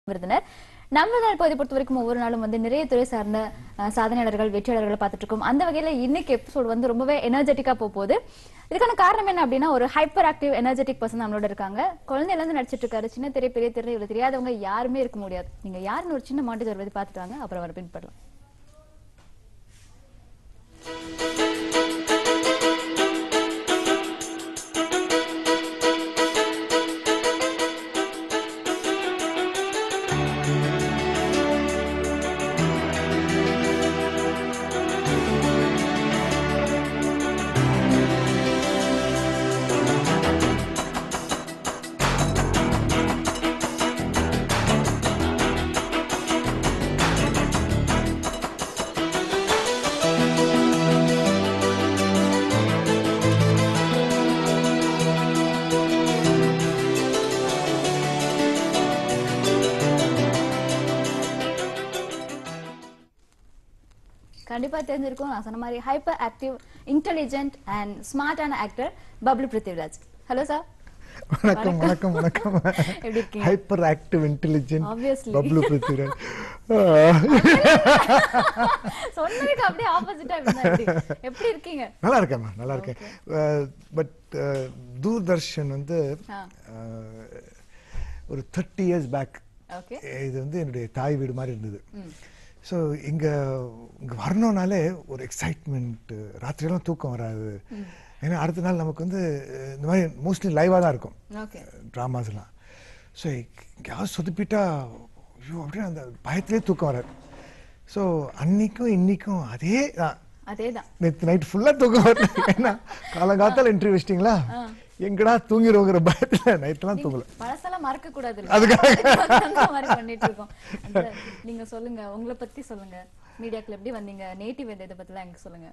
விருந்தினர் நம்ம நாள் பகுதி பொறுத்த வரைக்கும் ஒவ்வொரு நாளும் வந்து நிறைய துறை சார்ந்த அஹ், சாதனையாளர்கள் வெற்றியாளர்களை பார்த்துட்டு இருக்கோம் அந்த வகையில இன்னைக்கு எபிசோட் வந்து ரொம்பவே எனர்ஜெட்டிக்கா போக போகுது இதுக்கான காரணம் என்ன அப்படின்னா ஒரு ஹைப்பர் ஆக்டிவ் எனர்ஜெட்டிக் பர்சன் நம்மளோட இருக்காங்க குழந்தையில இருந்து நடிச்சிட்டு இருக்காரு சின்ன திரை பெரிய திரை இவ்வளவு தெரியாதவங்க யாருமே இருக்க முடியாது நீங்க யாருன்னு ஒரு சின்ன மாட்டி வருவதை பார்த்துட்டு வாங்க அப்புறம் வர பின்பற்றலாம் கண்டிப்பா தெரிஞ்சிருக்கும் நான் சொன்ன மாதிரி ஹைப்பர் ஆக்டிவ் இன்டெலிஜென்ட் அண்ட் ஸ்மார்ட்டான actor Bablu Prithviraj hello sir வணக்கம் வணக்கம் வணக்கம் எப்படி இருக்கீங்க? Hyper active intelligent Obviously. Bablu Prithviraj சொன்னதுக்கு அப்படியே ஆப்போசிட்டா எப்படி இருக்கீங்க நல்லா இருக்கேம்மா நல்லா இருக்கேன் பட் தூர்தர்ஷன் வந்து ஆ. அஹ், ஒரு தேர்ட்டி இயர்ஸ் பேக் ஓகே இது வந்து என்னுடைய தாய் வீடு மாதிரி இருந்தது ஸோ இங்க இங்க வரணும்னாலே ஒரு எக்ஸைட்மெண்ட் ராத்திரியெல்லாம் தூக்கம் வராது ஏன்னா அடுத்த நாள் நமக்கு வந்து அஹ், இந்த மாதிரி மோஸ்ட்லி லைவாக தான் இருக்கும் ஓகே ட்ராமாஸ்லாம் ஸோ எங்கேயாவது சொதுப்பிட்டா ஐயோ அப்படின்னு அந்த பயத்திலே தூக்கம் வராது ஸோ அன்னைக்கும் இன்னைக்கும் அதே தான் அதேதான் நேற்று நைட் ஃபுல்லாக தூக்கம் வரல ஏன்னா காலங்காத்தால இன்டர்வியூ வச்சிட்டிங்களா எங்கடா தூங்கிடுவோங்கிற பயத்தில் நைட்லாம் தூங்கல பழசெல்லாம் மறக்க கூடாது அதுக்காக. அந்த மாதிரி பண்ணிட்டு இருக்கோம் அந்த, நீங்க சொல்லுங்க உங்களை பத்தி சொல்லுங்க மீடியாக்குள்ள எப்படி வந்தீங்க நேட்டிவ் எந்த இதை பத்திலாம் எனக்கு சொல்லுங்க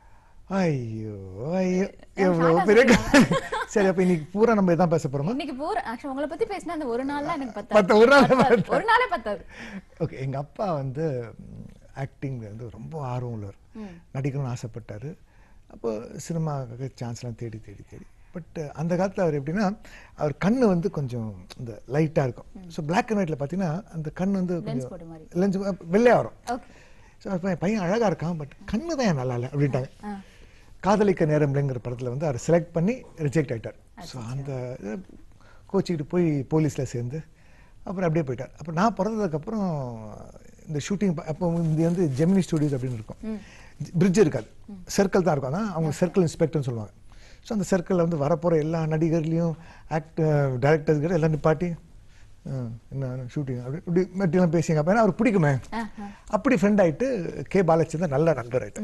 ஐயோ ஐயோ எவ்வளோ பெரிய கதை. சரி அப்போ இன்னைக்கு பூரா நம்ம இதான் பேச போகிறோமா இன்னைக்கு பூரா ஆக்சுவலா உங்களை பத்தி பேசினா அந்த ஒரு நாள்ல எனக்கு மத்த பத்தாது ஒரு நாள் பத்தாது. ஒரு நாளே பத்தாது ஓகே எங்க அப்பா வந்து ஆக்டிங் வந்து ரொம்ப ஆர்வம் உள்ளவர் நடிக்கணும்னு ஆசைப்பட்டாரு அப்போ சினிமாவுக்கு சான்ஸ்லாம் தேடி தேடி தேடி பட் அந்த காலத்தில் அவர் எப்படின்னா அவர் கண்ணு வந்து கொஞ்சம் இந்த லைட்டாக இருக்கும் ஸோ பிளாக் அண்ட் ஒயிட்ல பார்த்தீங்கன்னா அந்த கண் வந்து லென்ஸ் போட்ட மாதிரி லென்ஸ் வெள்ளையா வரும் ஓகே ஸோ அப்போ என் பையன் அழகா இருக்கான் பட் கண்ணு தான் ஏன் நல்லா இல்லை அப்படின்ட்டாங்க ஆ. காதலிக்க நேரம் இல்லைங்கிற படத்தில் வந்து அவர் செலக்ட் பண்ணி ரிஜெக்ட் ஆயிட்டார் ஸோ அந்த இதை கோச்சிக்கிட்டு போய் போலீஸில் சேர்ந்து அப்புறம் அப்படியே போயிட்டார் அப்புறம் நான் பிறந்ததுக்கப்புறம் இந்த ஷூட்டிங் அப்போ இது வந்து ஜெமினி ஸ்டுடியோஸ் அப்படின்னு இருக்கும் பிரிட்ஜ் இருக்காது சர்க்கிள் தான் இருக்கும் அதான் அவங்க சர்க்கிள் இன்ஸ்பெக்டர்னு சொல்லுவாங்க ஸோ அந்த சர்க்கிளில் வந்து வரப்போகிற எல்லா நடிகர்லேயும் ஆக்ட் டேரக்டர்ஸ் எல்லாம் நிப்பாட்டி அஹ், என்ன ஷூட்டிங் அப்படி இப்படி மெட்டிலாம் பேசிங்க அப்போ ஏன்னா அவர் பிடிக்குமே அப்படி ஃப்ரெண்ட் ஆயிட்டு கே பாலச்சந்தர் நல்ல நண்பர் ஆயிட்டு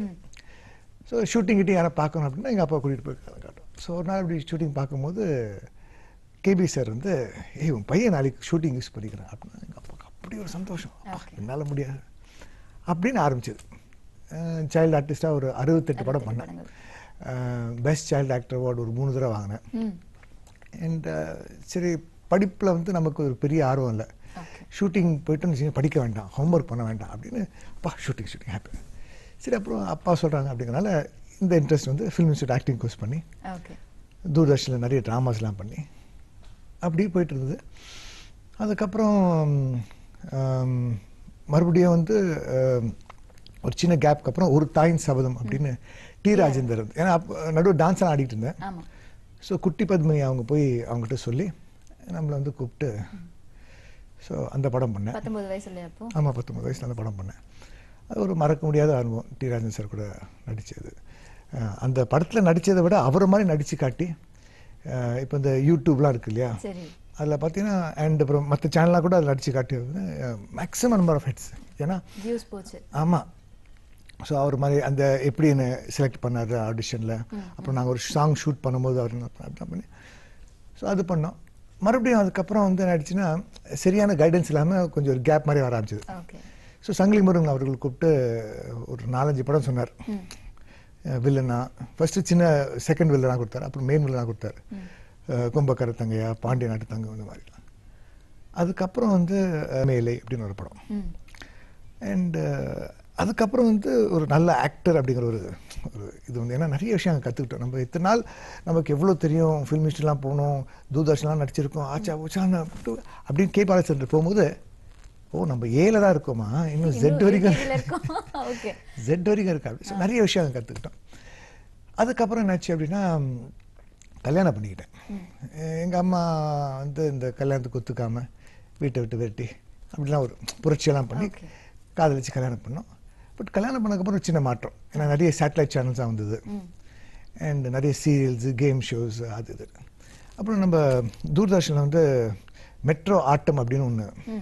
ஸோ ஷூட்டிங் கிட்டே யாரை பார்க்கணும் அப்படின்னா எங்கள் அப்பா கூட்டிகிட்டு போய் கதை காட்டும் ஸோ ஒரு நாள் இப்படி ஷூட்டிங் பார்க்கும்போது கேபி சார் வந்து ஏய் உன் பையன் நாளைக்கு ஷூட்டிங் யூஸ் பண்ணிக்கிறேன் அப்படின்னா எங்கள் அப்பாவுக்கு அப்படி ஒரு சந்தோஷம் அப்பா, என்னால முடியாது அப்படின்னு ஆரம்பிச்சது சைல்டு ஆர்டிஸ்டாக ஒரு அறுபத்தெட்டு படம் பண்ணேன் பெஸ்ட் சைல்டு ஆக்டர் அவார்டு ஒரு மூணு தடவை வாங்கினேன் ம் அண்ட் சரி படிப்பில் வந்து நமக்கு ஒரு பெரிய ஆர்வம் இல்லை ஷூட்டிங் போயிட்டு வச்சுக்கோங்க, படிக்க வேண்டாம் ஹோம்ஒர்க் பண்ண வேண்டாம் அப்படின்னு அப்பா ஷூட்டிங் ஷூட்டிங் ஹாப்பி சரி அப்புறம் அப்பா சொல்கிறாங்க அப்படிங்கிறனால இந்த இன்ட்ரெஸ்ட் வந்து ஃபிலிம் இன்ஸ்டியூட் ஆக்டிங் கோர்ஸ் பண்ணி ஓகே தூர்தர்ஷனில் நிறைய ட்ராமாஸ்லாம் பண்ணி அப்படி போயிட்டு இருந்தது அதுக்கப்புறம் ஆம், மறுபடியும் வந்து ஆம், ஒரு சின்ன கேப்க்கு அப்புறம் ஒரு தாயின் சபதம் அப்படின்னு டி ராஜேந்தர் வந்து- ஏன்னா அப்போ நடுவு டான்ஸ்லாம் ஆடிட்டு இருந்தேன் ஆமா ஸோ குட்டி பத்மினி அவங்க போய் அவங்ககிட்ட சொல்லி நம்மளை வந்து கூப்பிட்டு ஸோ அந்த படம் பண்ணேன் பத்தொன்பது வயசு இல்லையா அப்போ ஆமாம் பத்தொம்பது வயசில் அந்த படம் பண்ணேன் அது ஒரு மறக்க முடியாத அனுபவம் டி ராஜன் சார் கூட நடித்தது அந்த படத்தில் நடித்ததை விட அவரை மாதிரி நடித்து காட்டி இப்போ இந்த யூடியூப்லாம் இருக்கு இல்லையா சரி அதில் பார்த்தீங்கன்னா அண்ட் அப்புறம் மற்ற சேனலாக கூட அதில் நடித்து காட்டி மேக்ஸிமம் நம்பர் ஆஃப் ஹெட்ஸ் ஏன்னா வியூஸ் போச்சு ஆமாம் ஸோ அவர் மாதிரி அந்த எப்படி என்னை செலக்ட் பண்ணார் ஆடிஷனில் அப்புறம் நாங்கள் ஒரு சாங் ஷூட் பண்ணும்போது அவர் என்ன பண்ணார் அப்படிலாம் பண்ணி ஸோ அது பண்ணோம் மறுபடியும் அதுக்கப்புறம் வந்து என்ன ஆயிடுச்சுன்னா சரியான கைடன்ஸ் இல்லாமல் கொஞ்சம் ஒரு கேப் மாதிரி வர ஆரம்பிச்சது ஓகே ஸோ சங்கிலி முருகன் அவர்கள் கூப்பிட்டு ஒரு நாலஞ்சு படம் சொன்னார் வில்லனா ஃபர்ஸ்ட் சின்ன செகண்ட் வில்லனா கொடுத்தாரு அப்புறம் மெயின் வில்லனா கொடுத்தாரு அஹ் கும்பக்கர தங்கையா பாண்டிய நாட்டு தங்கம் இந்த மாதிரிலாம் அதுக்கப்புறம் வந்து அஹ், மேலை அப்படின்னு ஒரு படம் ம் அண்ட் அதுக்கப்புறம் வந்து ஒரு நல்ல ஆக்டர் அப்படிங்கிற ஒரு ஒரு இது வந்து ஏன்னா நிறைய விஷயம் அங்கே கற்றுக்கிட்டோம் நம்ம இத்தனை நாள் நமக்கு எவ்வளோ தெரியும் ஃபில்ம் இன்ஸ்டியூட்லாம் போகணும் தூர்தர்ஷன்லாம் நடிச்சிருக்கோம் ஆச்சா ஊச்சான்னு அப்படின்னு கே பாலச்சந்திரன் போகும்போது ஓ நம்ம ஏல தான் இருக்கோமா இன்னும் ஜெட் வரைக்கும் இருக்கும் ஓகே ஜெட் வரைக்கும் இருக்கா So, நிறைய விஷயம் அங்க கற்றுக்கிட்டோம் அதுக்கப்புறம் என்னாச்சு அப்படின்னா ம், கல்யாணம் பண்ணிக்கிட்டேன் அஹ் எங்க அம்மா வந்து இந்த கல்யாணத்துக்கு ஒத்துக்காம வீட்டை விட்டு விரட்டி அப்படிலாம் ஒரு புரட்சியெல்லாம் பண்ணி Okay. காதலிச்சு கல்யாணம் பண்ணோம் பட் கல்யாணம் பண்ணதுக்கப்புறம் ஒரு சின்ன மாற்றம் ஏன்னா நிறைய சேட்டலைட் சேனல்ஸாக வந்தது அண்ட் நிறைய சீரியல்ஸு கேம் ஷோஸ் அது இது அப்புறம் நம்ம தூர்தர்ஷனில் வந்து மெட்ரோ ஆட்டம் அப்படின்னு ஒன்று ம்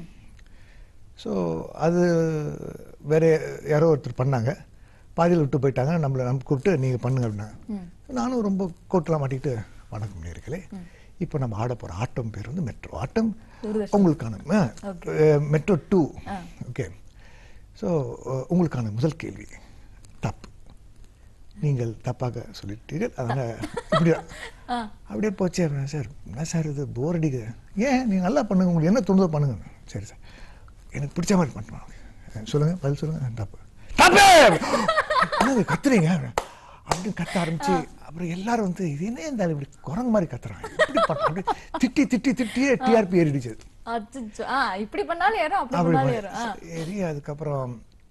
ஸோ அது வேற யாரோ ஒருத்தர் பண்ணாங்க பாதியில் விட்டு போயிட்டாங்க நம்மளை நம்ம கூப்பிட்டு நீங்கள் பண்ணுங்க அப்படின்னாங்க ம் நானும் ரொம்ப கோட்டெலாம் மாட்டிக்கிட்டு வணக்கம் நேர்களே இப்போ நம்ம ஆட போகிற ஆட்டம் பேர் வந்து மெட்ரோ ஆட்டம் தூர்தர்ஷன். உங்களுக்கான மெட்ரோ டூ ஆ. ஓகே ஸோ உங்களுக்கான முதல் கேள்வி தப்பு நீங்கள் தப்பாக சொல்லிட்டீர்கள் அதனால் இப்படி ஆ அப்படியே போச்சு அப்படின்னா சார் என்ன சார் இது போர் அடிக்குது ஏன் நீங்கள் நல்லா பண்ணுங்க உங்களுக்கு என்ன தோணுதோ பண்ணுங்க சரி சார் எனக்கு பிடிச்ச மாதிரி பண்ணுவாங்க சொல்லுங்க பதில் சொல்லுங்க தப்பு தப்பு என்னது கத்துறீங்க அப்படின்னு கத்த ஆரம்பிச்சு அப்புறம் எல்லாரும் வந்து இது என்ன இந்த ஆளு இப்படி குரங்கு மாதிரி கத்துறாங்க இப்படி பண்ண அப்படி திட்டி திட்டி திட்டியே டிஆர்பி ஏறிடுச்சு அச்சச்சோ. ஆ இப்படி பண்ணாலும் ஏறும் அப்படி அப்படி பண்ணாலும் ஏறும் ஆ பண்ண- ஏறி அதுக்கப்புறம்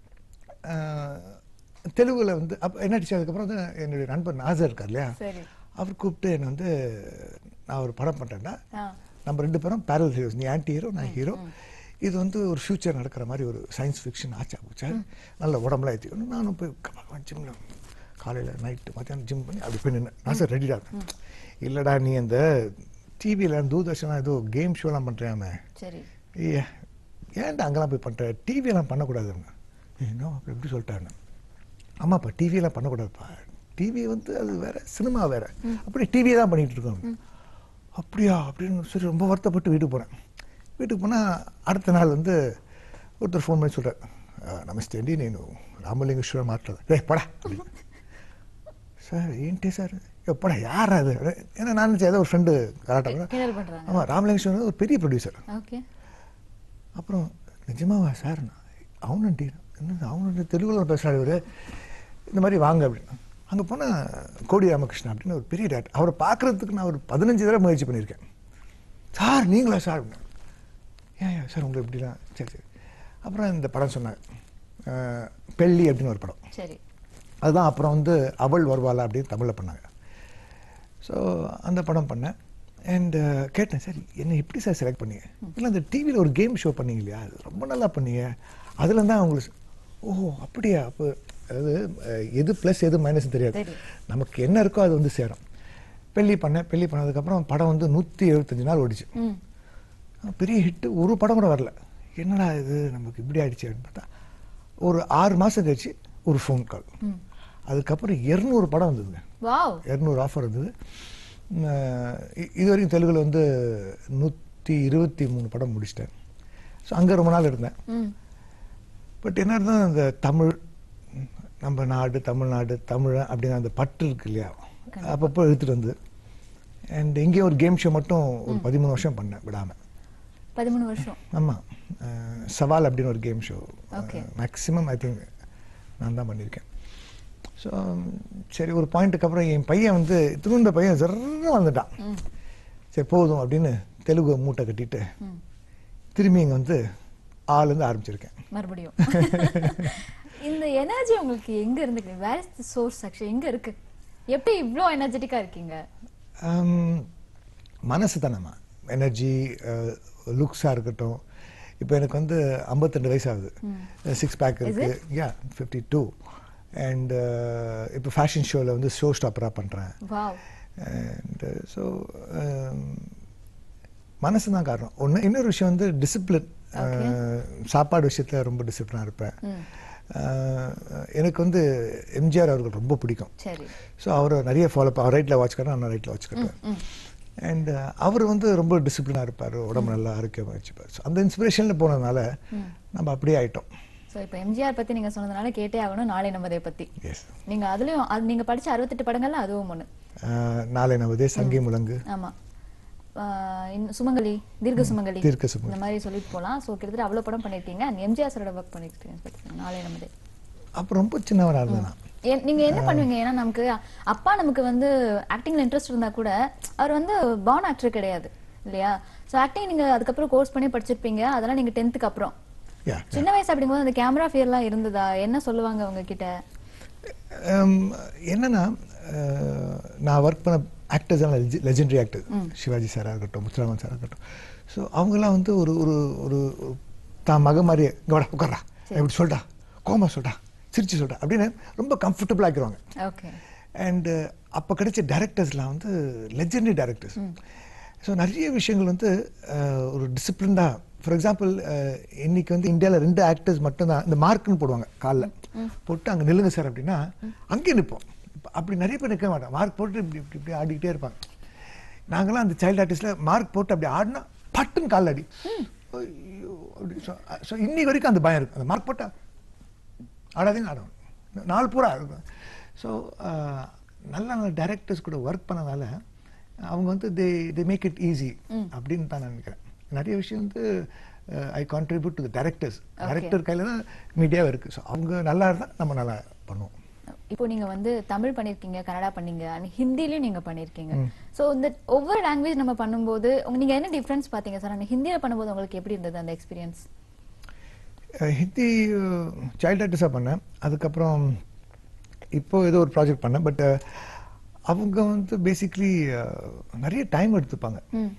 ஆஹ், தெலுங்குல வந்து அப்போ என்ன ஆச்சு அதுக்கப்புறம் வந்து என்னுடைய நண்பர் நாசர் இருக்கார் இல்லையா சரி அவர் கூப்பிட்டு என்னை வந்து நான் ஒரு படம் பண்ணுறேன்னா ஆ நம்ம ரெண்டு பேரும் பேரல் ஹீரோஸ் நீ ஆன்டி ஹீரோ நான் ஹீரோ இது வந்து ஒரு ஃபியூச்சர் நடக்கிற மாதிரி ஒரு சயின்ஸ் ஃபிக்ஷன் ஆச்சா போச்சா நல்ல உடம்புலாம் ஏற்றிக்கணும் நானும் போய் ஜிம்மில் காலையில் நைட்டு மத்தியானம் ஜிம் பண்ணி அப்படி போய் நின்று நான் சார் ரெடிடா இல்லைடா நீ அந்த டிவியில் தூர்தர்ஷன்லாம் ஏதோ கேம் ஷோலாம் பண்ணுறியாமே சரி ஏ ஏன்டா அங்கெல்லாம் போய் பண்ணுற டிவியெல்லாம் பண்ணக்கூடாதுங்க இன்னும் அப்படி எப்படி சொல்லிட்டாருன்னு ஆமாப்பா டிவியெல்லாம் பண்ணக்கூடாதுப்பா டிவி வந்து அது வேற சினிமா வேற அப்படி டிவியே தான் பண்ணிட்டு இருக்கோம் அப்படியா அப்படின்னு சரி ரொம்ப வருத்தப்பட்டு வீட்டுக்கு போனேன் வீட்டுக்கு போனால் அடுத்த நாள் வந்து ஒருத்தர் ஃபோன் பண்ணி சொல்கிறார் నమస్తే అండి నేను రామలింగేశ్వర మాట్లాడదు రే పడా சார் ఏంటి சார் எப்படா யார் அது ஏன்னா நான் நினைச்சேன் ஏதோ ஒரு ஃப்ரெண்டு கலாட்டம் கிண்டல் பண்றாங்க ஆமாம் ராமலிங்கேஸ்வரன் ஒரு பெரிய ப்ரொடியூசர் ஓகே அப்புறம் நிஜமாவா சார் அவனுண்டி என்ன அவனு தெலுங்குல பேசுகிறாரு இவர் இந்த மாதிரி வாங்க அப்படின்னு அங்கே போனால் கோடி ராமகிருஷ்ணன் அப்படின்னு ஒரு பெரிய டேரக்டர் அவரை பார்க்கறதுக்கு நான் ஒரு பதினஞ்சு தடவை முயற்சி பண்ணியிருக்கேன் சார் நீங்களா சார் அப்படின்னு ஏன் ஏன் சார் உங்களுக்கு எப்படிலாம் சரி சரி அப்புறம் இந்த படம் சொன்னாங்க அஹ், பெள்ளி அப்படின்னு ஒரு படம் சரி அதுதான் அப்புறம் வந்து அவள் வருவாளா அப்படின்னு தமிழில் பண்ணாங்க ஸோ அந்த படம் பண்ணேன் அண்ட் கேட்டேன் சார் என்ன எப்படி சார் செலக்ட் பண்ணீங்க இல்லை அந்த டிவியில் ஒரு கேம் ஷோ பண்ணீங்க இல்லையா அது ரொம்ப நல்லா பண்ணீங்க அதில் தான் உங்களுக்கு ஓ அப்படியா அப்போ அதாவது அஹ், எது ப்ளஸ் எது மைனஸ் தெரியாது தெரியும். நமக்கு என்ன இருக்கோ அது வந்து சேரும் பெள்ளி பண்ணேன் பெள்ளி பண்ணதுக்கப்புறம் படம் வந்து நூற்றி எழுபத்தஞ்சு நாள் ஓடிச்சு ம் பெரிய ஹிட்டு ஒரு படம் கூட வரல என்னடா இது நமக்கு இப்படி ஆயிடுச்சு அப்படின்னு பார்த்தா ஒரு ஆறு மாதம் கழிச்சு ஒரு ஃபோன் கால் ம் அதுக்கப்புறம் இரநூறு படம் வந்ததுங்க வாவ் இரநூறு ஆஃபர் இருந்தது உம், அஹ் இ- இது வரைக்கும் தெலுங்குல வந்து நூற்றி இருபத்தி மூணு படம் முடிச்சிட்டேன் ஸோ அங்கே ரொம்ப நாள் இருந்தேன் ம் பட் என்ன இருந்தால் அந்த தமிழ் உம், நம்ம நாடு தமிழ்நாடு தமிழ் அப்படிங்கிற அந்த பற்று இருக்கு இல்லையா அப்பப்போ எடுத்துகிட்டு வந்து அண்ட் எங்கேயும் ஒரு கேம் ஷோ மட்டும் ஒரு பதிமூணு வருஷம் பண்ணேன் விடாமல் பதிமூணு வருஷம் ஆமாம் சவால் அப்படின்னு ஒரு game show Okay. Maximum I think நான் தான் பண்ணியிருக்கேன் ஸோ சரி ஒரு பாயிண்ட்டுக்கு அப்புறம் என் பையன் வந்து திரும்ப பையன் ஜர்ன்னு வந்துட்டான் ம் சரி போதும் அப்படின்னு தெலுங்கு மூட்டை கட்டிட்டு ம் திரும்பி இங்கே வந்து ஆளுந்து ஆரம்பிச்சிருக்கேன் மறுபடியும் இந்த எனர்ஜி உங்களுக்கு எங்க இருந்து where is the source actually எங்க இருக்கு எப்படி இவ்ளோ எனர்ஜெட்டிக்கா இருக்கீங்க ஆம், மனசு தானம்மா எனர்ஜி லுக்ஸாக இருக்கட்டும் இப்போ எனக்கு வந்து 52 வயசு ஆகுது சிக்ஸ் பேக் இருக்கு யா ஃபிஃப்டி டூ அண்ட் இப்போ ஃபேஷன் ஷோவில் வந்து ஷோ ஸ்டாப்பராக பண்ணுறேன் வாவ் அண்ட் ஸோ மனசு தான் காரணம் ஒன்று இன்னொரு விஷயம் வந்து டிசிப்ளின் சாப்பாடு விஷயத்தில் ரொம்ப டிசிப்ளினாக இருப்பேன் அஹ், எனக்கு வந்து எம்ஜிஆர் அவர்கள் ரொம்ப பிடிக்கும் சரி ஸோ அவரை நிறைய ஃபாலோ அவர் ரைட்டில் வாட்ச் கட்டேன் நான் ரைட்டில் வாட்ச் கட்டுவேன் அண்ட் அவர் வந்து ரொம்ப டிசிப்ளினாக இருப்பார் உடம்பு நல்லா ஆரோக்கியமாக வச்சுப்பார் ஸோ அந்த இன்ஸ்பிரேஷனில் போனதுனால நம்ம அப்படியே ஆயிட்டோம் சோ இப்போ எம்ஜிஆர் பத்தி நீங்க சொன்னதுனால கேட்டே ஆகணும் நாளை நமதை பத்தி எஸ் நீங்க அதுலயும் அது நீங்க படிச்ச அறுபத்தெட்டு படங்கள்ல அதுவும் ஒண்ணு நாளை நமதே சங்கி முழங்கு ஆமா ஆஹ் இன்னும் சுமங்கலி தீர்க்க சுமங்கலி தீர்க்க சுமங்கலி. இந்த மாதிரி சொல்லிட்டு போலாம் சோ கிட்டத்தட்ட அவ்வளவு படம் பண்ணிருக்கீங்க அண்ட் எம்ஜிஆர் சரோட ஒர்க் பண்ணிருக்கீங்க நாளை நமதே அப்போ ரொம்ப சின்னவனாக இருந்தேன் நான் ஏன்- நீங்க என்ன பண்ணுவீங்க ஏன்னா நமக்கு அப்பா நமக்கு வந்து ஆக்டிங்ல இன்ட்ரெஸ்ட் இருந்தா கூட அவர் வந்து பான் ஆக்டர் கிடையாது இல்லையா சோ ஆக்டிங் நீங்க அதுக்கப்புறம் கோர்ஸ் பண்ணி படிச்சிருப்பீங்க அதெல்லாம் நீங்க டென்த்துக்கு அப்புறம் Yeah, சின்ன வயசு அப்படிங்கும்போது அந்த கேமரா ஃபியர்லாம் இருந்ததா என்ன சொல்லுவாங்க உங்ககிட்ட Um, என்னன்னா அஹ், நான் ஒர்க் பண்ண ஆக்டர்ஸ் எல்லாம் லெஜெண்டரி ஆக்டர் சிவாஜி சாராக இருக்கட்டும் முத்துராமன் சாராக இருக்கட்டும் ஸோ அவங்கெல்லாம் வந்து ஒரு ஒரு ஒரு ஒரு தான் மக மாதிரியே இங்கே வாடா உட்காரா இப்படி சொல்லிட்டா கோமா சொல்லிட்டா சிரிச்சு சொல்லிட்டா அப்படின்னு ரொம்ப கம்ஃபர்டபுள் ஆக்கிடுவாங்க ஓகே அண்டு அப்போ கிடைச்ச டேரக்டர்ஸ்லாம் வந்து லெஜெண்டரி டேரக்டர்ஸ் ஸோ நிறைய விஷயங்கள் வந்து அஹ், ஒரு டிசிப்ளின்டாக ஃபார் எக்ஸாம்பிள் இன்னைக்கு வந்து இந்தியாவில் ரெண்டு ஆக்டர்ஸ் மட்டும்தான் இந்த மார்க்னு போடுவாங்க காலில் போட்டு அங்கே நில்லுங்க சார் அப்படின்னா அங்கேயே நிற்போம் இப்ப அப்படி நிறைய பேர் நிற்க மாட்டாங்க மார்க் போட்டு இப்படி இப்படி இப்படி ஆடிக்கிட்டே இருப்பாங்க நாங்களாம் அந்த சைல்டு ஆர்டிஸ்டில் மார்க் போட்டு அப்படி ஆடினா பட்டுன்னு காலில் அடி ஐயோ அப்படி ஸோ இன்னி வரைக்கும் அந்த பயம் இருக்குது அந்த மார்க் போட்டா ஆடாதீங்க ஆடணும் நாலு பூரா இருக்கும் ஸோ நல்ல நல்ல டைரக்டர்ஸ் கூட ஒர்க் பண்ணனால அவங்க வந்து they they make it easy அப்படின்னு தான் நான் நினைக்கிறேன் நிறைய விஷயம் வந்து I contribute to the directors director கையில் தான் மீடியாவும் இருக்குது ஸோ அவங்க நல்லா இருந்தால் நம்ம நல்லா பண்ணுவோம் இப்போ நீங்க வந்து தமிழ் பண்ணிருக்கீங்க கன்னடா பண்ணீங்க and ஹிந்திலயும் நீங்க பண்ணிருக்கீங்க சோ இந்த ஒவ்வொரு லாங்குவேஜ் நம்ம பண்ணும்போது உங்க நீங்க என்ன டிஃபரன்ஸ் பாத்தீங்க சார் அந்த ஹிந்தியில பண்ணும்போது உங்களுக்கு எப்படி இருந்தது அந்த எக்ஸ்பீரியன்ஸ் அஹ் ஹிந்தி சைல்ட் ஆர்டிஸ்டாக பண்ணேன் அதுக்கப்புறம் இப்போ ஏதோ ஒரு ப்ராஜெக்ட் பண்ணேன் பட் அவங்க வந்து பேசிக்லி நிறைய டைம் எடுத்துப்பாங்க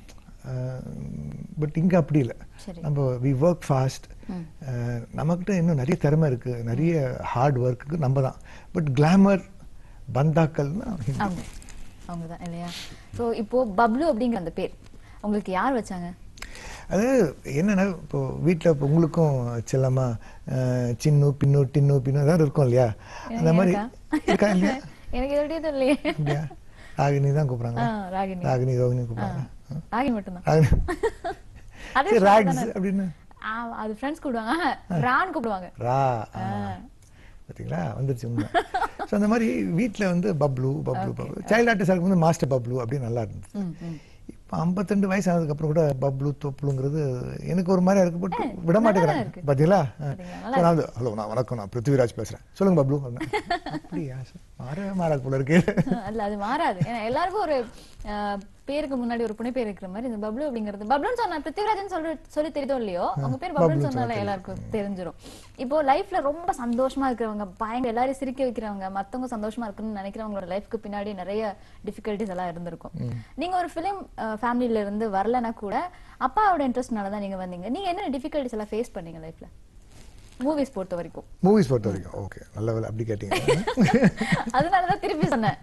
பட் இங்கே அப்படி இல்லை சரி. நம்ம வி ஒர்க் ஃபாஸ்ட் நம்மக்கிட்ட இன்னும் நிறைய திறமை இருக்குது நிறைய ஹார்ட் ஒர்க்குக்கு நம்ம தான் பட் கிளாமர் பந்தாக்கள்னா ஹிந்தி அவங்க அவங்க தான் இல்லையா சோ இப்போ பப்ளு அப்படிங்கிற அந்த பேர் உங்களுக்கு யார் வச்சாங்க அது என்னன்னா இப்போ வீட்டில் இப்போ உங்களுக்கும் செல்லமா அஹ், சின்னு பின்னு டின்னு பின்னு ஏதாவது இருக்கும் இல்லையா அந்த மாதிரி எனக்கா? இருக்கா இல்லையா எனக்கு எப்படியும் இல்லையே இல்லையா ராகினி தான் கூப்பிடுறாங்க ஆ, ராகினி ராகினி ரோகினி கூப்பிடுறாங்க ராகினி மட்டும்தான் ராகினி அதே சரி, friends ராக்ஸ் தானே? அப்படின்னு ஆ, அது ஃப்ரெண்ட்ஸ் கூப்பிடுவாங்க ஆஹா, ரான்னு கூப்பிடுவாங்க ரா ஆ. பாத்தீங்களா வந்துருச்சு உண்மை ஸோ அந்த மாதிரி வீட்டில் வந்து பப்ளு பப்ளு பப்ளு சைல்ட் ஆர்டிஸ்ட் வந்து மாஸ்டர் பப்ளு அப்படின்னு நல்லா இருந்தது ம், ம். இப்போ ஐம்பத்தெண்டு வயசு ஆனதுக்கப்புறம் கூட பப்ளு தொப்ளுங்கிறது எனக்கு ஒரு மாதிரி இருக்கு போட்டு விட மாட்டேங்கிறாங்க இருக்கு. பார்த்தீங்களா பாத்தீங்களா? So, நான் வந்து ஹலோ நான் வணக்கம் நான் பிருத்திவிராஜ் பேசுகிறேன் சொல்லுங்க பப்ளு அப்படின்னா, அப்படியா சார் மாறவே மாறாது போல இருக்கு அல்ல அது மாறாது ஏன்னா எல்லாருக்கும் ஒரு அஹ், பேருக்கு முன்னாடி ஒரு புனை பேர் இருக்கிற மாதிரி இந்த பப்ளு அப்படிங்கிறது பப்ளுன்னு சொன்னா பிருத்திவிராஜன் சொல்லி சொல்லி தெரியுதோ இல்லையோ உங்க பேர் பப்ளுன்னு பப்ளுன்னு சொன்னால சொன்னா எல்லாருக்கும் தெரிஞ்சிரும் இப்போ லைஃப்ல ரொம்ப சந்தோஷமா இருக்கிறவங்க பயங்கர எல்லாரையும் சிரிக்க வைக்கிறவங்க மத்தவங்க சந்தோஷமா இருக்கணும்னு நினைக்கிறவங்களோட லைஃப்க்கு பின்னாடி நிறைய டிஃபிகல்ட்டிஸ் எல்லாம் இருந்திருக்கும் நீங்க ஒரு ஃபிலிம் ஃபேமிலில இருந்து வரலனா கூட அப்பாவோட இன்ட்ரெஸ்ட்னால தான் நீங்க வந்தீங்க நீங்க என்ன டிஃபிகல்ட்டிஸ் எல்லாம் ஃபேஸ் பண்ணீங்க லைஃப்ல மூவிஸ் பொறுத்த வரைக்கும் மூவிஸ் பொறுத்த வரைக்கும் ஓகே நல்ல வேலை அப்படி கேட்டீங்க அதனாலதான் திருப்பி சொன்னேன்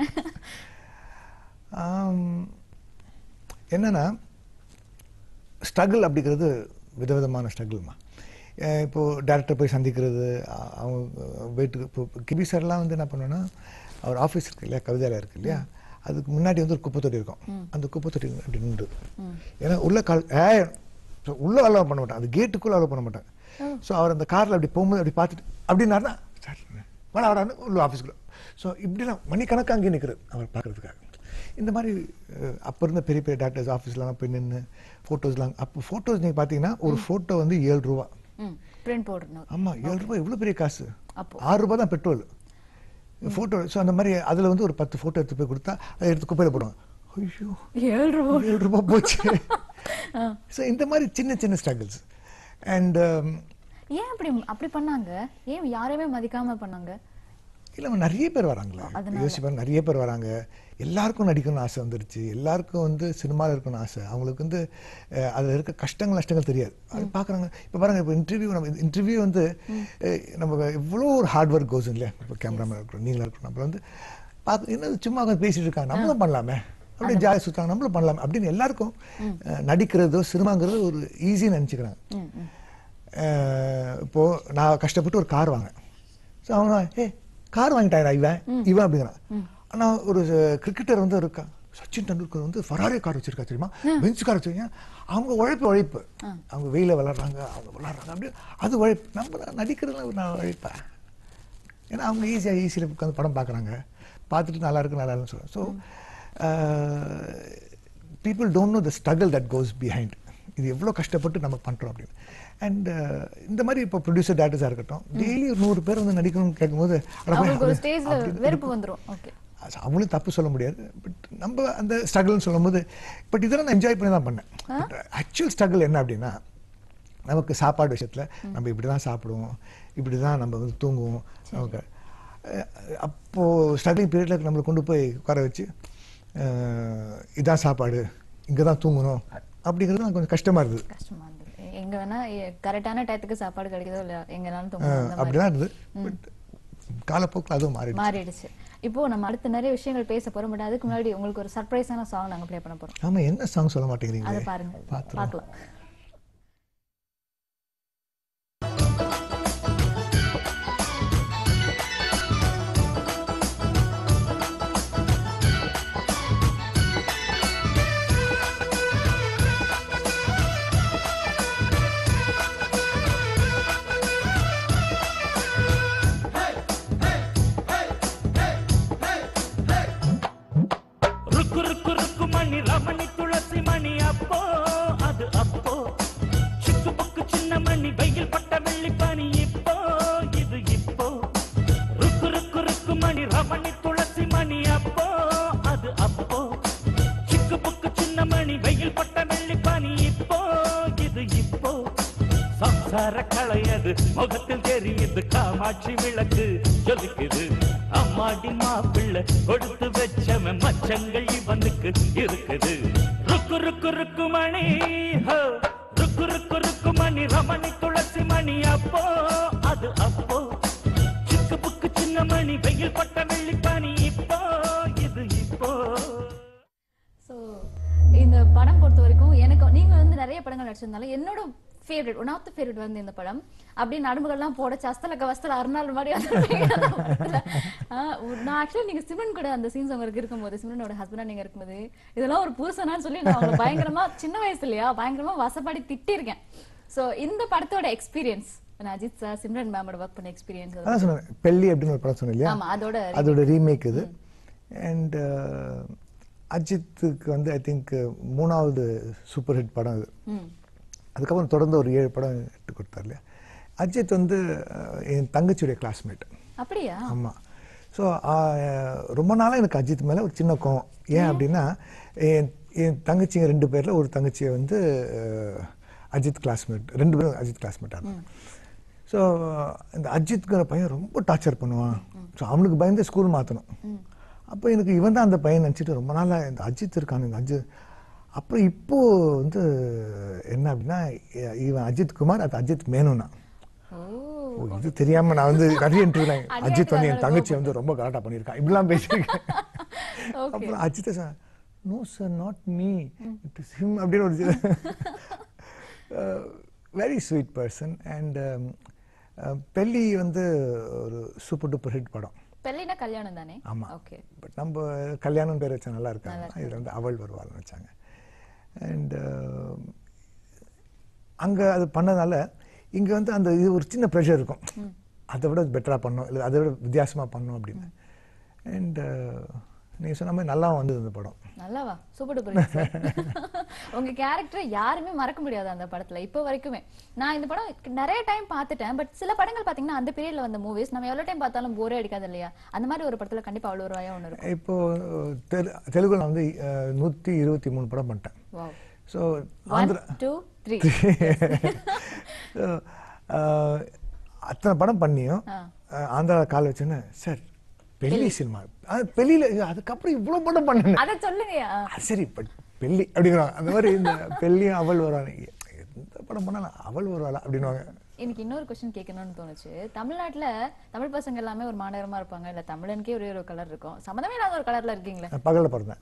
ஆம், என்னன்னா ஸ்ட்ரகிள் அப்படிங்கிறது விதவிதமான ஸ்ட்ரகிள்மா இப்போ டேரக்டர் போய் சந்திக்கிறது அ- அவங்க வீட்டுக்கு இப்போ கிபி சார்லாம் வந்து என்ன பண்ணுவேன்னா அவர் ஆஃபீஸ் இருக்கு இல்லையா கவிதாலயம் இருக்கு இல்லையா அதுக்கு முன்னாடி வந்து ஒரு குப்பை தொட்டி இருக்கும் அந்த குப்பை தொட்டி அப்படி நின்று ஏன்னா உள்ள கால் ஏ so உள்ள அலோவ் பண்ண மாட்டேன் அது கேட்டுக்குள்ள அலோவ் பண்ண மாட்டேன் ஸோ அவர் அந்த காரில் அப்படி போகும்போது அப்படி பார்த்துட்டு அப்படின்னாருன்னா சார் வர வரான்னு உள்ள ஆஃபீஸ்க்குள்ள ஸோ இப்படிலாம் மணிக்கணக்காக அங்கே நிற்கிறது அவர் பார்க்கறதுக்காக இந்த மாதிரி அஹ், அப்ப இருந்த பெரிய பெரிய டாக்டர்ஸ் ஆஃபீஸ்லாம் போய் நின்று ஃபோட்டோஸ்லாம் அப்போ ஃபோட்டோஸ் நீங்கள் பார்த்தீங்கன்னா ஒரு ஃபோட்டோ வந்து ஏழு ரூபா ம் பிரிண்ட் போடணும் ஆமா ஏழு ரூபாய் எவ்வளோ பெரிய காசு அப்போ. ஆறு ரூபாய் தான் பெட்ரோல் ஃபோட்டோ ஸோ அந்த மாதிரி அதில் வந்து ஒரு பத்து ஃபோட்டோ எடுத்து போய் கொடுத்தா அதை எடுத்து குப்பையில் போடுவாங்க ஐயோ ஏழு ரூபா ஏழு ரூபாய் போச்சு ஸோ இந்த மாதிரி சின்ன சின்ன ஸ்ட்ரகிள்ஸ் அண்ட் ஏன் அப்படி அப்படி பண்ணாங்க ஏன் யாரையுமே மதிக்காம பண்ணாங்க இல்லை நிறைய பேர் வராங்களா யோசிப்பாங்க நிறைய பேர் வராங்க எல்லாருக்கும் நடிக்கணும்னு ஆசை வந்துருச்சு எல்லாருக்கும் வந்து சினிமாவில் இருக்கணும்னு ஆசை அவங்களுக்கு வந்து அஹ், அதுல இருக்க கஷ்டங்கள் நஷ்டங்கள் தெரியாது அது பார்க்குறாங்க இப்போ பாருங்க இப்போ இன்டர்வியூ நம்ம இன்டர்வியூ வந்து அஹ், நம்ம எவ்வளோ ஒரு ஹார்ட் ஒர்க் கோஸ் இல்லையா இப்போ கேமராமேன் இருக்கிறோம் நீங்களா இருக்கணும் அப்புறம் வந்து பார்க்க என்ன சும்மா உட்காந்து பேசிட்டு இருக்காங்க நம்மளும் பண்ணலாமே அப்படியே ஜாலியாக சுத்தாங்க நம்மளும் பண்ணலாமே அப்படின்னு எல்லாருக்கும் அஹ், நடிக்கிறதோ சினிமாங்கிறது ஒரு ஈஸின்னு நினச்சிக்கிறாங்க ம், ம். அஹ் இப்போ நான் கஷ்டப்பட்டு ஒரு கார் வாங்கினேன் ஸோ அவன் ஏ கார் வாங்கிட்டாடா இவன் இவன் அப்படிங்கிறான் ஆனா ஒரு கிரிக்கெட்டர் வந்து இருக்கா சச்சின் டெண்டுல்கர் வந்து ஃபராரி கார் வச்சிருக்கா தெரியுமா பெஞ்ச் கார் வச்சிருக்கீங்க அவங்க உழைப்பு உழைப்பு அவங்க வெயில விளாட்றாங்க அவங்க விளாட்றாங்க அப்படியே அது உழைப்பு நம்ம நடிக்கிறதுல ஒரு நான் உழைப்பேன் ஏன்னா அவங்க ஈஸியாக ஈஸியில் உட்காந்து படம் பார்க்குறாங்க பார்த்துட்டு நல்லா இருக்கு நல்லா இல்லைன்னு சொல்லுவாங்க so people don't know the struggle that goes behind இது எவ்வளோ கஷ்டப்பட்டு நம்ம பண்ணுறோம் அப்படின்னு அண்ட் இந்த மாதிரி இப்போ ப்ரொடியூசர் டேரக்டர்ஸாக இருக்கட்டும் டெய்லி ஒரு நூறு பேர் வந்து நடிக்கணும்னு கேட்கும்போது அட போய் அவங்களுக்கு ஒரு அப்படி- ஸ்டேஜ்ல அப்படி- வெறுப்பு வந்துரும் ஓகே அது அவங்களும் தப்பு சொல்ல முடியாது பட் நம்ம அந்த ஸ்ட்ரகிள்னு சொல்லும்போது பட் இதெல்லாம் நான் என்ஜாய் பண்ணி தான் பண்ணேன் பட் ஆக்சுவல் ஸ்ட்ரகிள் என்ன அப்படின்னா நமக்கு சாப்பாடு விஷயத்தில் நம்ம இப்படி தான் சாப்பிடுவோம் இப்படி தான் நம்ம வந்து தூங்குவோம் நமக்கு அஹ், அப்போ ஸ்ட்ரகிளிங் பீரியடில் நம்மளை கொண்டு போய் உட்கார வச்சு அஹ், இதான் சாப்பாடு இங்கே தான் தூங்கணும் அப்படிங்கிறது எனக்கு கொஞ்சம் கஷ்டமாக இருந்தது கஷ்டமா இருந்தது எ- எங்க வேணா கரெக்டான டயத்துக்கு சாப்பாடு கிடைக்குதோ இல்லையா எங்கனாலும் அஹ், தூங்கலாம் அந்த மாதிரி அப்படிதான் இருந்தது பட் காலப்போக்கில் அதுவும் மாறிடுச்சு மாறிடுச்சு இப்போ நம்ம அடுத்து நிறைய விஷயங்கள் பேச போறோம் பட் அதுக்கு முன்னாடி உங்களுக்கு ஒரு சர்ப்ரைஸான சாங் நாங்க ப்ளே பண்ண போறோம் ஆமாம் என்ன சாங் சொல்ல அதை மாட்டேங்கிறீங்களே பாருங்க பார்த்துருவோம். பார்க்கலாம் ருக்கு ருக்கு ருக்கு மணி ரமணி துளசி மணி அப்போ அது அப்போ சிக்கு புக்கு சின்ன மணி வெயில் பட்ட வெள்ளி பனி இப்போ இது இப்போ ருக்கு ருக்கு ருக்கு மணி ரமணி துளசி மணி அப்போ அது அப்போ சிக்கு புக்கு சின்ன மணி வெயில் பட்ட வெள்ளி பனி இப்போ இது இப்போ சம்சார களையது முகத்தில் தெரியுது காமாட்சி விளக்கு ஜொலிக்குது அம்மாடி மாப்பிள்ளை கொடுத்து வச்சவன் மச்சங்கள் இவனுக்கு இருக்குது ருக்கு ருக்கு ருக்கு மணி ஹோ, ருக்கு ருக்கு ருக்கு மணி ரமணி துளசி மணி அப்போ அது அப்போ சிக்கு புக்கு சின்ன மணி வெயில் பட்ட வெள்ளி பனி இப்போ இது இப்போ ஸோ இந்த படம் பொறுத்த வரைக்கும் எனக்கு நீங்க வந்து நிறைய படங்கள் நடிச்சிருந்தாலும் என்னோட favourite one of the favourite வந்து இந்த படம் அப்படியே நடும்புகள்லாம் போட சஸ்தலக்க வஸ்தல அருணாள் மாதிரி வந்திருப்பீங்க அந்த படத்துல. ஆஹ் நான் ஆக்சுவலி நீங்க சிம்ரன் கூட அந்த சீன்ஸ் உங்களுக்கு இருக்கும்போது சிம்ரனோட ஹஸ்பண்டா நீங்க இருக்கும்போது இதெல்லாம் ஒரு புருஷனான்னு சொல்லி நான் அவங்களை பயங்கரமா சின்ன வயசு இல்லையா பயங்கரமா வசப்பாடி திட்டிருக்கேன் ஸோ இந்த படத்தோட எக்ஸ்பீரியன்ஸ் அஜித் சார் சிம்ரன் மேமோட ஒர்க் பண்ண எக்ஸ்பீரியன்ஸ் அதான் சொன்னேன் பெல்லி அப்படின்னு ஒரு படம் சொன்னேன் இல்லையா ஆமா அதோட அதோட ரீமேக் இது அண்ட் அஜித்துக்கு வந்து ஐ திங்க் மூணாவது சூப்பர் ஹிட் படம் இது ம் அதுக்கப்புறம் தொடர்ந்து ஒரு ஏழு படம் எடுத்து கொடுத்தார் இல்லையா அஜித் வந்து அஹ், என் தங்கச்சியுடைய கிளாஸ்மேட் அப்படியா ஆமாம் ஸோ ரொம்ப நாளாக எனக்கு அஜித் மேலே ஒரு சின்ன கோவம் ஏன் அப்படின்னா என் என் தங்கச்சிங்க ரெண்டு பேரில் ஒரு தங்கச்சியை வந்து அஹ், அஜித் கிளாஸ்மேட் ரெண்டு பேரும் அஜித் கிளாஸ்மேட்டாக இருந்தாங்க ஸோ இந்த அஜித்ங்கிற பையன் ரொம்ப டார்ச்சர் பண்ணுவான் ஸோ அவனுக்கு பயந்து ஸ்கூல் மாற்றணும் அப்போ எனக்கு இவன் தான் அந்த பையன் நினச்சிட்டு ரொம்ப நாளாக இந்த அஜித் இருக்கான் இந்த அஜித் அப்புறம் இப்போ வந்து என்ன அப்படின்னா இ- இவன் அஜித் குமார் அது அஜித் மேனோனா ஓ ஓ இது தெரியாம நான் வந்து நிறைய இன்டர்வியூ அநியாயத்துக்கு அஜித் வந்து என் அதனால தங்கச்சி வந்து ரொம்ப கலாட்டா பண்ணியிருக்கான் இப்படிலாம் பேசியிருக்கேன் ஓகே அப்புறம் Ajith sir no sir not me it is him அப்படின்னு ஒரு வெரி ஸ்வீட் பர்சன் அண்ட் பெல்லி வந்து ஒரு சூப்பர் டூப்பர் ஹிட் படம் பெல்லினா கல்யாணம் தானே ஆமா. ஓகே பட் நம்ம கல்யாணம் பேர் வச்சா நல்லா இருக்காங்க இதில் வந்து அவள் வருவாள்னு வச்சாங்க அண்ட் அங்கே அது பண்ணதால இங்கே வந்து அந்த இது ஒரு சின்ன ப்ரெஷர் இருக்கும் அதை விட பெட்டராக பண்ணோம் இல்லை அதை விட வித்தியாசமாக பண்ணோம் அப்படின்னு அண்ட் நீங்கள் சொன்ன மாதிரி நல்லா வந்தது இந்த படம் நல்லாவா சூப்பர் டூப்பர் உங்க கேரக்டரை யாருமே மறக்க முடியாது அந்த படத்துல இப்போ வரைக்குமே நான் இந்த படம் நிறைய டைம் பார்த்துட்டேன் பட் சில படங்கள் பாத்தீங்கன்னா அந்த பீரியட்ல வந்த மூவிஸ் நம்ம எவ்வளவு டைம் பார்த்தாலும் போரே அடிக்காது இல்லையா அந்த மாதிரி ஒரு படத்துல கண்டிப்பா அவ்வளவு ஒரு வாயா ஒன்று இருக்கும் இப்போ தெலு தெலுங்குல வந்து நூற்றி இருபத்தி மூணு படம் பண்ணிட்டேன் wow so one Andhra two three So, ah, அத்தனை படம் பண்ணியும் ஆ. ஆஹ், ஆந்திரா கால் வச்சேன்னு சார் பெல்லி சினிமா அது பெல்லியில் அதுக்கப்புறம் இவ்வளோ படம் பண்ணேன் அத சொல்லுங்கயா அது சரி பட் பெல்லி அப்படிங்கிறாங்க அந்த மாதிரி இந்த பெல்லியும் அவள் வருவாங்க எந்த படம் பண்ணாலும் அவள் வருவாளா அப்படின்னுவாங்க எனக்கு இன்னொரு கொஸ்டின் கேட்கணும்னு தோணுச்சு தமிழ்நாட்டுல தமிழ் பசங்க எல்லாமே ஒரு மாநகரமா இருப்பாங்க இல்ல தமிழனுக்கே ஒரே ஒரு கலர் இருக்கும் சம்மந்தமே இல்லாத ஒரு கலர்ல இருக்கீங்களே நான் பகலில் பிறந்தேன்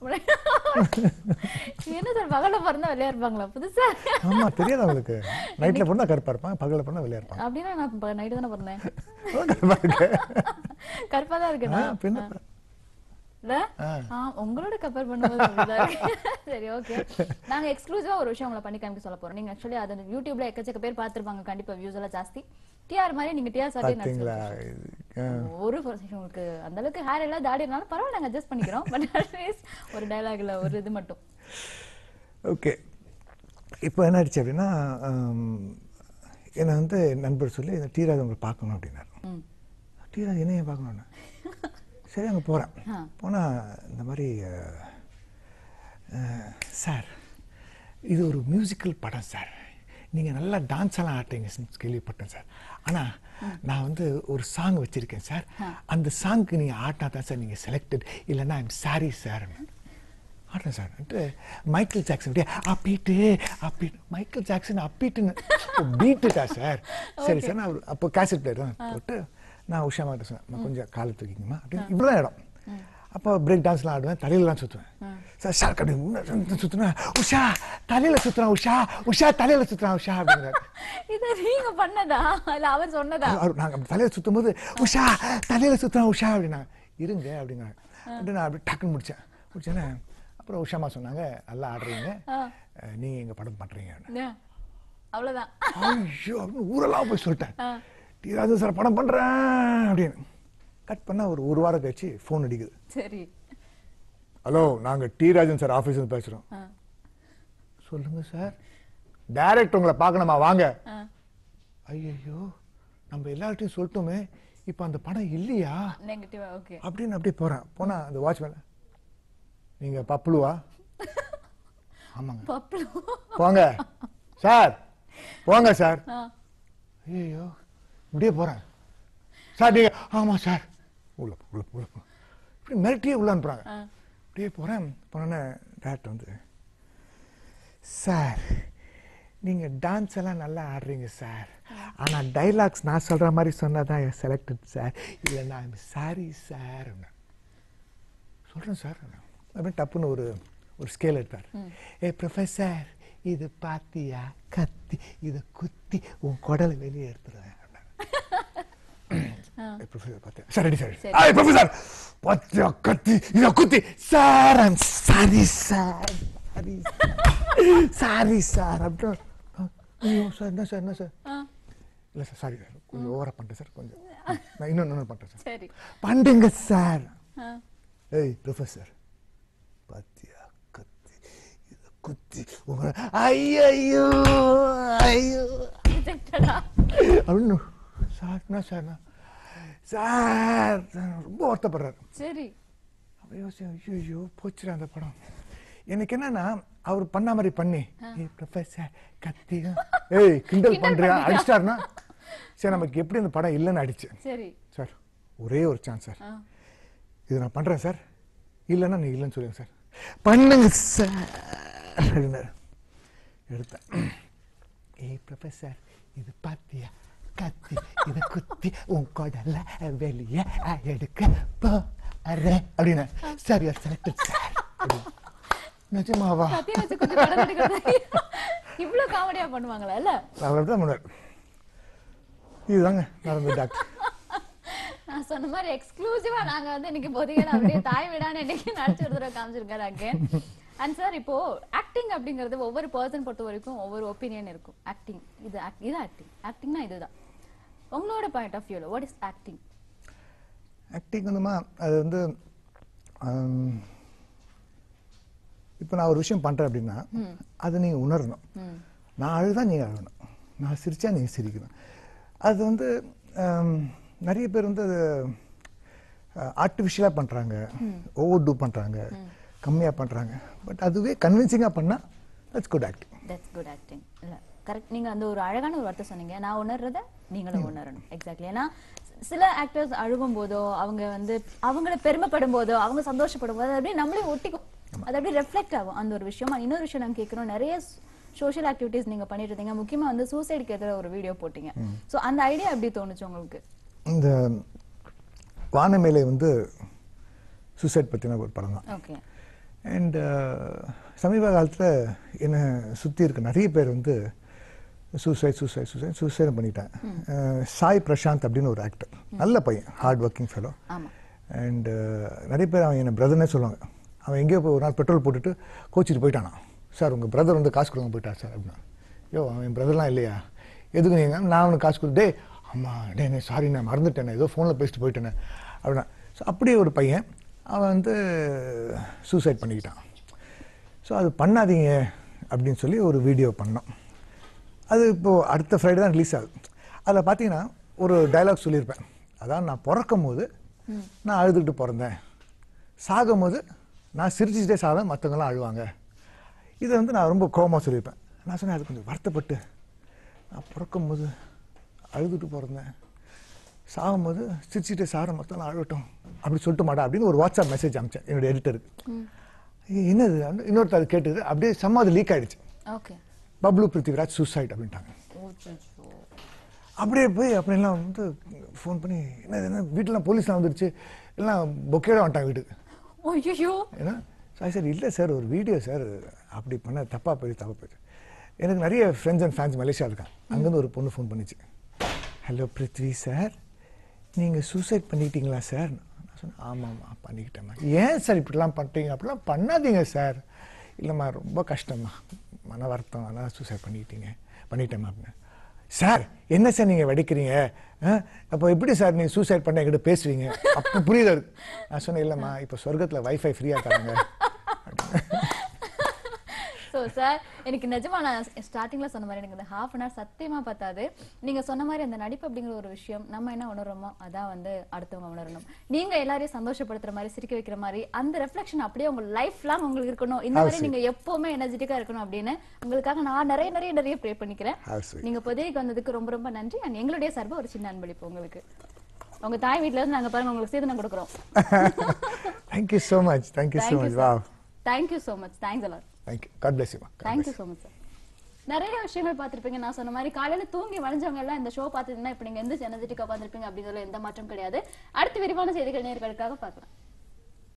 என்ன சார் பகல்ல பிறந்தா வெளியா இருப்பாங்களா புதுசா ஆமா தெரியாது அவங்களுக்கு நைட்டில் பிறந்தா கருப்பாக இருப்பாங்க பகலில் பிறந்தா வெளியாக இருப்பாங்க அப்படின்னா நான் நைட்டு தானே பிறந்தேன் கருப்பா இருக்கு. கருப்பா தான் இருக்கேன் ஆ, பின்ன இல்ல ஆ, உங்களோட கம்பேர் பண்ணும்போது அப்படிதான் இருக்கு. சரி ஓகே நாங்க எக்ஸ்க்ளூசிவா ஒரு விஷயம் உங்களை பண்ணி காமிக்க சொல்ல போறோம் நீங்க ஆக்சுவலி அது யூடியூப்ல எக்கச்சக்க பேர் பார்த்திருப்பாங்க கண்டிப்பா வியூஸ் எல்லாம் ஜாஸ்தி டிஆர் மாதிரி நீங்க டிஆர் சார்ட்டே பார்த்தீங்களா நடிச்சிருக்கீங்க இது, ஆ. ஒரு வருஷம் உங்களுக்கு அந்த அளவுக்கு ஹேர் எல்லாம் தாடி இருந்தாலும் பரவாயில்ல நாங்க அட்ஜஸ்ட் பண்ணிக்கிறோம் பட் அட்லீஸ்ட் ஒரு டயலாக்ல ஒரு இது மட்டும் ஓகே இப்போ என்ன ஆயிடுச்சு அப்படின்னா ஆம், என்னை வந்து என் நண்பர் சொல்லி இந்த டீராஜ் உங்களை பார்க்கணும் அப்படின்னாரு ம். டீராஜ் என்ன ஏன் பார்க்கணும்னு சரி அங்கே போகிறேன் ஆ. போனால் இந்த மாதிரி அஹ், அஹ், சார் இது ஒரு மியூசிக்கல் படம் சார் நீங்கள் நல்லா டான்ஸ் எல்லாம் ஆட்டுறீங்க கேள்விப்பட்டேன் சார் ஆனால் நான் வந்து ஒரு சாங் வச்சுருக்கேன் சார் அந்த சாங்க்கு நீங்கள் ஆட்டினா தான் சார் நீங்கள் செலக்டட் இல்லைன்னா ஐம் சாரி சார் ஆடுறேன் சார் மைக்கேல் ஜாக்சன் அப்படியே அப்பீட்டு அப்பீட்டு மைக்கேல் ஜாக்சன் அப்பீட்டுன்னு பீட்டுட்டா சார் சரி சார் நான் ஒரு- அப்போ கேசட் பிளேயர் தான் போட்டு நான் உஷா மாட்ட சொன்னேன் "அம்மா, கொஞ்சம் காலை தூக்கிங்கம்மா அப்படின்னு இப்படிதான் இடம் அப்போ பிரேக் டான்ஸ்லாம் ஆடுவேன் தலையிலலாம் சுற்றுவேன் சார் ஷார்க் அப்படி சுற்றுனேன் உஷா தலையில சுற்றுறான் உஷா உஷா தலையில சுற்றுறான் உஷா அப்படிங்கிறாரு இதை நீங்க பண்ணதா இல்ல அவர் சொன்னதா அவர் நாங்கள் அப்படி தலையில சுத்தும் போது உஷா தலையில சுத்துறான் உஷா அப்படின்னாங்க இருங்க அப்படிங்கிறாங்க அப்படியே நான் அப்படி டக்குன்னு முடிச்சேன் முடிச்சேன்னே அப்புறம் உஷாமா சொன்னாங்க நல்லா ஆடுறீங்க அஹ், நீங்க எங்க படம் பண்றீங்க Yeah. அவ்வளவுதான் ஐயோ அப்படின்னு ஊரெல்லாம் போய் சொல்லிட்டேன் டி ராஜன் சார் படம் பண்றேன் அப்படின்னு கட் பண்ணா ஒரு ஒரு வாரம் கழிச்சு ஃபோன் அடிக்குது சரி ஹலோ நாங்க டி ராஜன் சார் ஆஃபீஸ் பேசுறோம் ஆ. சொல்லுங்க சார் டைரக்ட் உங்களை பார்க்கணுமா வாங்க ஆ. ஐயோ நம்ம எல்லார்ட்டையும் சொல்லிட்டோமே இப்போ அந்த படம் இல்லையா நெகட்டிவா ஓகே அப்படின்னு அப்படியே போறேன் போனா அந்த வாட்ச்மேன் நீங்க பப்ளுவா ஆமாங்க பப்ளு போங்க சார் போங்க சார் ஆ. ஐயோ இப்படியே போறேன் சார் நீங்க ஆமா சார் உள்ள போ, உள்ள போ, உள்ள போ. இப்படி மிரட்டியே உள்ள அனுப்புறாங்க ஆ. அப்படியே போறேன் போனோன்னே டேரக்டர் வந்து சார் நீங்க டான்ஸ் எல்லாம் நல்லா ஆடுறீங்க சார் ஆனா டைலாக்ஸ் நான் சொல்ற மாதிரி சொன்னாதான் செலக்டட் சார் இல்லைன்னா சாரி சார் சொல்றேன் சார் அப்படின்னு டப்புன்னு ஒரு ஒரு ஸ்கேல் எடுத்தார் ஏ ப்ரொஃபஸர் இது பாத்தியா கத்தி இதை குத்தி உன் குடலை வெளியே எடுத்துருவேன் ப்ரொஃபஸர் பார்த்தேன் சார் ரெடி சார் சரி. ஐ ப்ரொஃபஸர் பாத்தியா கத்தி இதை குத்தி sir I'm sorry sir sorry sorry sir அப்படின்னு ஐயோ சார் என்ன சார் என்ன சார் ஆ. இல்லை சார் சாரி சார் கொஞ்சம் ஓவரா பண்ணிட்டேன் சார் கொஞ்சம் நான் இன்னொன்று இன்னொன்று பண்ணுறேன் சார் சரி பண்ணுங்க சார் ஆ. ஏய் ப்ரொஃபஸர் பாத்தியா கத்தி இத குத்தி உங்களை ஐயோ ஐயோ ரிஜெக்டடா அப்படின்னு சார் என்ன சார் நான் சார் ரொம்ப வருத்தப்படுறாரு சரி அப்ப யோசிச்சேன் ஐயோ ஐயோ போச்சுடா அந்த படம் எனக்கு என்னன்னா அவர் பண்ண மாதிரி பண்ணி ஏய் ப்ரொஃபஸர் கத்தி ஏய் கிண்டல் கிண்டல் பண்றியா பண்ணிட்டா. அடிச்சிட்டாருன்னா சரி நமக்கு எப்படி அந்த படம் இல்லைன்னு அடிச்சேன் சரி சார் ஒரே ஒரு சான்ஸ் சார் ஆ. இது நான் பண்றேன் சார் இல்லைன்னா நீ இல்லைன்னு சொல்லுங்க சார் பண்ணுங்க சார் அப்படின்னாரு எடுத்தேன் ஏய் ப்ரொஃபஸர் இது பாத்தியா கத்தி இதை குத்தி உன் குடல வெளியே எடுக்க போறேன் அப்படின்னு சார் யூஆர் செலக்டட் சார் நிஜமாவா கத்திய வச்சு கொஞ்சம் படம் எடுக்கிறது இவ்ளோ காமெடியா பண்ணுவாங்களா இல்ல அவர் தான் முன்னாடி இதுதாங்க நடந்தது டாக்டர் நான் சொன்ன மாதிரி எக்ஸ்க்ளூசிவா நாங்க வந்து இன்னைக்கு பொதிகையில அப்படியே தாய் வீடான இன்னைக்கு நடிச்சு ஒரு தடவை காமிச்சிருக்காரு அங்கே அண்ட் சார் இப்போ ஆக்டிங் அப்படிங்கிறது ஒவ்வொரு பர்சன் பொறுத்த வரைக்கும் ஒவ்வொரு ஒப்பீனியன் இருக்கும் ஆக்டிங் இது act- இது ஆக்டிங் ஆக்டிங்னா இதுதான் உங்களோட பாயிண்ட் ஆஃப் வியூல வாட் இஸ் ஆக்டிங் ஆக்டிங் வந்துமா அது வந்து ஆம், இப்போ நான் ஒரு விஷயம் பண்றேன் அப்படின்னா அதை நீங்க உணரணும் நான் அழுதா நீங்க அழணும் நான் சிரிச்சா நீங்க சிரிக்கணும் அது வந்து ஆம், நிறைய பேர் வந்து அது ஆர்டிஃபிஷியலாக பண்றாங்க ஓவர் டூ பண்றாங்க கம்மியா பண்றாங்க பட் அதுவே கன்வின்சிங்காக பண்ணா that's good acting that's good acting இல்ல கரெக்ட் நீங்க அந்த ஒரு அழகான ஒரு வார்த்தை சொன்னீங்க நான் உணர்றத நீங்களும் உணரணும் எக்ஸாக்ட்லி ஏன்னா சில ஆக்டர்ஸ் அழுகும் போதோ அவங்க வந்து அவங்கள பெருமைப்படும் போதோ அவங்க சந்தோஷப்படும் போதோ அது அப்படியே நம்மளே ஒட்டிக்கும் அது அப்படியே ரெஃப்ளெக்ட் ஆகும் அந்த ஒரு விஷயம் இன்னொரு விஷயம் நான் கேட்கிறோம் நிறைய சோஷியல் ஆக்டிவிட்டீஸ் நீங்க பண்ணிட்டு இருந்தீங்க முக்கியமா வந்து சூசைடுக்கு எதிராக ஒரு வீடியோ போட்டீங்க சோ அந்த ஐடியா எப்படி தோணுச்சு உங்களுக்கு இந்த வானமேலை வந்து சூசைட் பற்றின ஒரு படம் தான் ஓகே அண்ட் சமீப காலத்தில் என்னை சுற்றி இருக்க நிறைய பேர் வந்து சூசைட் சூசைட் சூசைட் சூசைட் பண்ணிட்டேன் அஹ், சாய் பிரசாந்த் அப்படின்னு ஒரு ஆக்டர் நல்ல பையன் ஹார்ட் ஒர்க்கிங் ஃபெலோ ஆமா அண்ட் நிறைய பேர் அவன் என்னை பிரதர்னே சொல்லுவாங்க அவன் எங்கேயோ போய் ஒரு நாள் பெட்ரோல் போட்டுட்டு கோச்சிட்டு போயிட்டானா சார் உங்கள் பிரதர் வந்து காசு கொடுங்க போயிட்டார் சார் அப்படின்னா யோ அவன் என் பிரதர்லாம் இல்லையா எதுக்கு நீங்கள் நான் அவனுக்கு காசு கொடு டே அம்மா டே நான் சாரி நான் மறந்துட்டேனே ஏதோ ஃபோனில் பேசிட்டு போயிட்டேனே அப்படின்னா ஸோ அப்படியே ஒரு பையன் அவன் வந்து சூசைட் பண்ணிக்கிட்டான் ஸோ அது பண்ணாதீங்க அப்படின்னு சொல்லி ஒரு வீடியோ பண்ணோம் அது இப்போது அடுத்த ஃப்ரைடே தான் ரிலீஸ் ஆகுது அதில் பார்த்தீங்கன்னா ஒரு டைலாக் சொல்லியிருப்பேன் அதான் நான் பிறக்கும் போது நான் அழுதுகிட்டு பிறந்தேன் சாகும் போது நான் சிரிச்சுட்டே சாவேன் மற்றவங்களாம் அழுவாங்க இதை வந்து நான் ரொம்ப கோவமா சொல்லியிருப்பேன் நான் சொன்னேன் அது கொஞ்சம் வருத்தப்பட்டு நான் பிறக்கும்போது அழுதுட்டு பிறந்தேன் சாகும்போது சிரிச்சிட்டு சாரை மொத்தம் அழட்டும் அப்படி சொல்லிட்டு மாட்டா அப்படின்னு ஒரு வாட்ஸ்அப் மெசேஜ் அனுப்பிச்சேன் என்னோட எடிட்டருக்கு என்னது அப்படின்னு இன்னொருத்தர் அது கேட்டது அப்படியே செம்ம அது லீக் ஆயிடுச்சு ஓகே பப்ளு பிருத்திவிராஜ் சூசைட் அப்படின்ட்டாங்க அப்படியே போய் அப்படிலாம் வந்து ஃபோன் பண்ணி என்ன இது என்ன வீட்டிலாம் போலீஸ்லாம் வந்துருச்சு எல்லாம் பொக்கேட வந்துட்டாங்க வீட்டுக்கு ஐயோ ஏன்னா சார் சார் இல்லை சார் ஒரு வீடியோ சார் அப்படி பண்ண தப்பாக போயிடுச்சு தப்பாக போயிடுச்சு எனக்கு நிறைய ஃப்ரெண்ட்ஸ் அண்ட் ஃபேன்ஸ் மலேசியா இருக்காங்க அங்கேருந்து ஒரு பொண்ணு ஃபோன் பண்ணிச்சு ஹலோ பிருத்வி சார் நீங்கள் சூசைட் பண்ணிக்கிட்டீங்களா சார் நான் சொன்னேன் ஆமாம்மா பண்ணிக்கிட்டேம்மா ஏன் சார் இப்படிலாம் பண்ணிட்டீங்க அப்படிலாம் பண்ணாதீங்க சார் இல்லைம்மா ரொம்ப கஷ்டம்மா மன வருத்தம் அதான் சூசைட் பண்ணிக்கிட்டீங்க பண்ணிட்டேம்மா அப்படின்னு சார் என்ன சார் நீங்கள் வெடிக்கிறீங்க அப்போ எப்படி சார் நீங்கள் சூசைட் பண்ண என்கிட்ட பேசுவீங்க அப்போ புரியுது அவருக்கு. நான் சொன்னேன் இல்லைம்மா இப்போ சொர்க்கத்தில் வைஃபை ஃப்ரீயாக தராங்க ஸோ சார் எனக்கு நிஜமா நான் ஸ்டார்டிங்ல சொன்ன மாதிரி எனக்கு இந்த ஹாஃப் அன் ஹவர் சத்தியமா பத்தாது நீங்க சொன்ன மாதிரி அந்த நடிப்பு அப்படிங்கிற ஒரு விஷயம் நம்ம என்ன உணர்றோமோ அதான் வந்து அடுத்தவங்க உணரணும் நீங்க எல்லாரையும் சந்தோஷப்படுத்துற மாதிரி சிரிக்க வைக்கிற மாதிரி அந்த ரெஃப்ளெக்ஷன் அப்படியே உங்க லைஃப் லாங் உங்களுக்கு இருக்கணும் இந்த மாதிரி How நீங்க எப்பவுமே எனர்ஜெட்டிக்கா இருக்கணும் அப்படின்னு உங்களுக்காக நான் நிறைய நிறைய நிறைய ப்ரே பண்ணிக்கிறேன் How sweet. நீங்க புதைக்கு வந்ததுக்கு ரொம்ப ரொம்ப நன்றி அண்ட் எங்களுடைய சார்பா ஒரு சின்ன அன்பளிப்பு உங்களுக்கு உங்க தாய் வீட்ல இருந்து நாங்க பாருங்க உங்களுக்கு சீதனம் கொடுக்குறோம் thank you so much thank you so much வா thank you so much thanks a lot thank you God bless you thank you so much sir நிறைய விஷயங்கள் பார்த்திருப்பீங்க நான் சொன்ன மாதிரி காலையில தூங்கி வளைஞ்சவங்க எல்லாம் இந்த ஷோ பார்த்துருந்தா இப்ப நீங்க எந்த எனர்ஜெட்டிக்கா பார்த்திருப்பீங்க அப்படிங்கிறதுல எந்த மாற்றம் கிடையாது அடுத்த விரிவான செய்திகள் நேர்களுக்காக பார்க்கலாம்